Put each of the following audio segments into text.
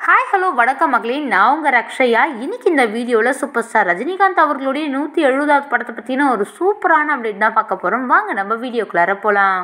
hi hello வணக்கம் மகளே நான் உங்கள் ரக்ஷயா இன்னைக்கு இந்த வீடியோவில் சூப்பர் ஸ்டார் ரஜினிகாந்த் அவர்களுடைய நூற்றி எழுபதாவது படத்தை பற்றின ஒரு சூப்பரான அப்டேட் தான் பார்க்க போகிறோம் வாங்க நம்ம வீடியோக்குள்ளார போகலாம்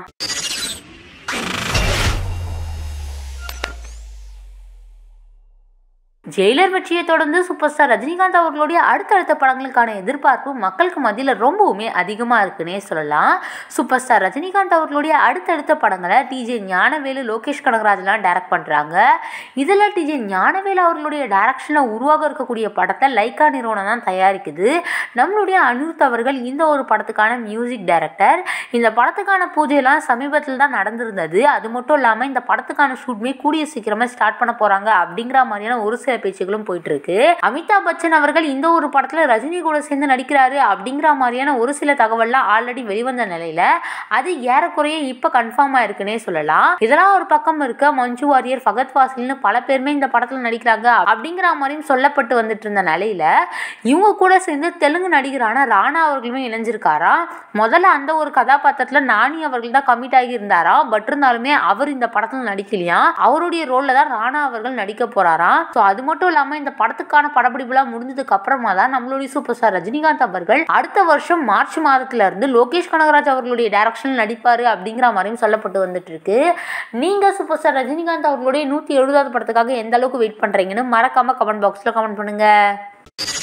ஜெயிலர் வெற்றியை தொடர்ந்து சூப்பர் ஸ்டார் ரஜினிகாந்த் அவர்களுடைய அடுத்தடுத்த படங்களுக்கான எதிர்பார்ப்பு மக்களுக்கு மத்தியில் ரொம்பவுமே அதிகமாக இருக்குன்னே சொல்லலாம் சூப்பர் ஸ்டார் ரஜினிகாந்த் அவர்களுடைய அடுத்தடுத்த படங்களை டிஜே ஞானவேலு லோகேஷ் கனகராஜ்லாம் டைரக்ட் பண்ணுறாங்க இதில் டிஜே ஞானவேலு அவர்களுடைய டைரக்ஷனில் உருவாக இருக்கக்கூடிய படத்தை லைக்கா நிறுவனம் தான் தயாரிக்குது நம்மளுடைய அனிருத் அவர்கள் இந்த ஒரு படத்துக்கான மியூசிக் டைரக்டர் இந்த படத்துக்கான பூஜையெல்லாம் சமீபத்தில் தான் நடந்திருந்தது அது மட்டும் இல்லாமல் இந்த படத்துக்கான ஷூட்மே கூடிய சீக்கிரமாக ஸ்டார்ட் பண்ண போகிறாங்க அப்படிங்கிற மாதிரியான ஒரு சில பேச்சுகளும் போயிட்டு இருக்கு அமிதாப் பச்சன் அவர்கள் இந்த ஒரு படத்தில் ரஜினி கூட சேர்ந்து நடிக்கிறாரு அப்படிங்கிற மாதிரியான ஒரு சில தகவல்லாம் ஆல்ரெடி வெளிவந்த நிலையில அது ஏறக்குறைய இப்போ கன்ஃபார்ம் ஆயிருக்குன்னே சொல்லலாம் இதெல்லாம் ஒரு பக்கம் இருக்க மஞ்சு வாரியர் ஃபகத் வாசில்னு பல பேருமே இந்த படத்தில் நடிக்கிறாங்க அப்படிங்கிற மாதிரியும் சொல்லப்பட்டு வந்துட்டு இருந்த நிலையில இவங்க கூட சேர்ந்து தெலுங்கு நடிகரான ராணா அவர்களுமே இணைஞ்சிருக்காரா முதல்ல அந்த ஒரு கதாபாத்திரத்தில் நானி அவர்கள் தான் கமிட் ஆகி இருந்தாரா பட் இருந்தாலுமே அவர் இந்த படத்தில் நடிக்கலையா அவருடைய ரோல்ல தான் ராணா அவர்கள் நடிக்க போறாராம் ஸோ அது மட்டும் இல்லாமல் இந்த படத்துக்கான படப்பிடிப்புலாம் முடிஞ்சதுக்கு அப்புறமா தான் நம்மளுடைய சூப்பர் ஸ்டார் ரஜினிகாந்த் அவர்கள் அடுத்த வருஷம் மார்ச் மாதத்துல இருந்து லோகேஷ் கனகராஜ் அவர்களுடைய டைரக்ஷனில் நடிப்பாரு அப்படிங்கிற மாதிரியும் சொல்லப்பட்டு வந்துட்டு இருக்கு நீங்க சூப்பர் ஸ்டார் ரஜினிகாந்த் அவர்களுடைய நூற்றி எழுபதாவது படத்துக்காக எந்த அளவுக்கு வெயிட் பண்றீங்கன்னு மறக்காம கமெண்ட் பாக்ஸ்ல கமெண்ட் பண்ணுங்க